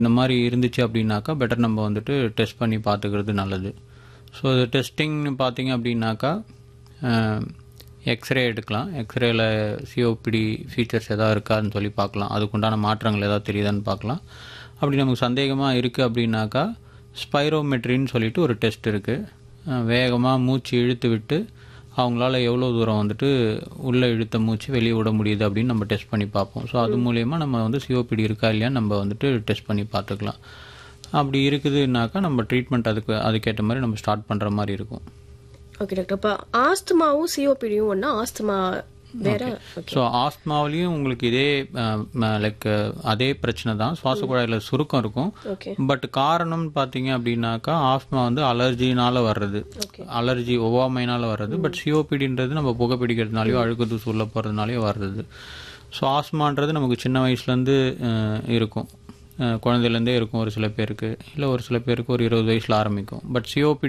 இந்த மாதிரி இருந்துச்சு அப்படின்னாக்கா பெட்டர் நம்ம வந்துட்டு டெஸ்ட் பண்ணி பார்த்துக்கிறது நல்லது ஸோ இது டெஸ்டிங்னு பார்த்தீங்க அப்படின்னாக்கா எக்ஸ்ரே எடுக்கலாம் எக்ஸ்ரேல சிஓபிடி ஃபீச்சர்ஸ் எதாவது இருக்கான்னு சொல்லி பார்க்கலாம் அதுக்குண்டான மாற்றங்கள் ஏதாவது தெரியுதான்னு பார்க்கலாம் அப்படி நமக்கு சந்தேகமாக இருக்குது அப்படின்னாக்கா ஸ்பைரோமெட்ரின்னு சொல்லிட்டு ஒரு டெஸ்ட் இருக்குது வேகமாக மூச்சு இழுத்து விட்டு அவங்களால எவ்வளோ தூரம் வந்துட்டு உள்ளே இழுத்த மூச்சு வெளியே விட முடியுது அப்படின்னு நம்ம டெஸ்ட் பண்ணி பார்ப்போம் ஸோ அது மூலயமா நம்ம வந்து சிஓபிடி இருக்கா இல்லையா நம்ம வந்துட்டு டெஸ்ட் பண்ணி பார்த்துக்கலாம் அப்படி இருக்குதுன்னாக்கா நம்ம ட்ரீட்மெண்ட் அதுக்கு அதுக்கேற்ற மாதிரி நம்ம ஸ்டார்ட் பண்ணுற மாதிரி இருக்கும் ஓகே டாக்டர் இப்போ ஆஸ்துமாவும் சிஓபிடியும் ஒன்றா ஆஸ்துமா வேற ஓகே ஸோ ஆஸ்மாவிலையும் உங்களுக்கு இதே லைக் அதே பிரச்சனை தான் சுவாச குழாயில் சுருக்கம் இருக்கும் ஓகே பட் காரணம்னு பார்த்தீங்க அப்படின்னாக்கா ஆஸ்மா வந்து அலர்ஜினால வர்றது ஓகே அலர்ஜி ஒவ்வாமைனால வர்றது பட் சிஓபிடின்றது நம்ம புகை பிடிக்கிறதுனாலையோ அழுக்கு தூசு உள்ள போகிறதுனாலையோ வர்றது ஸோ ஆஸ்மான்றது நமக்கு சின்ன வயசுலேருந்து இருக்கும் அஹ் குழந்தையிலேருந்தே இருக்கும் ஒரு சில பேருக்கு இல்லை ஒரு சில பேருக்கு ஒரு இருபது வயசில் ஆரம்பிக்கும் பட் சிஓபி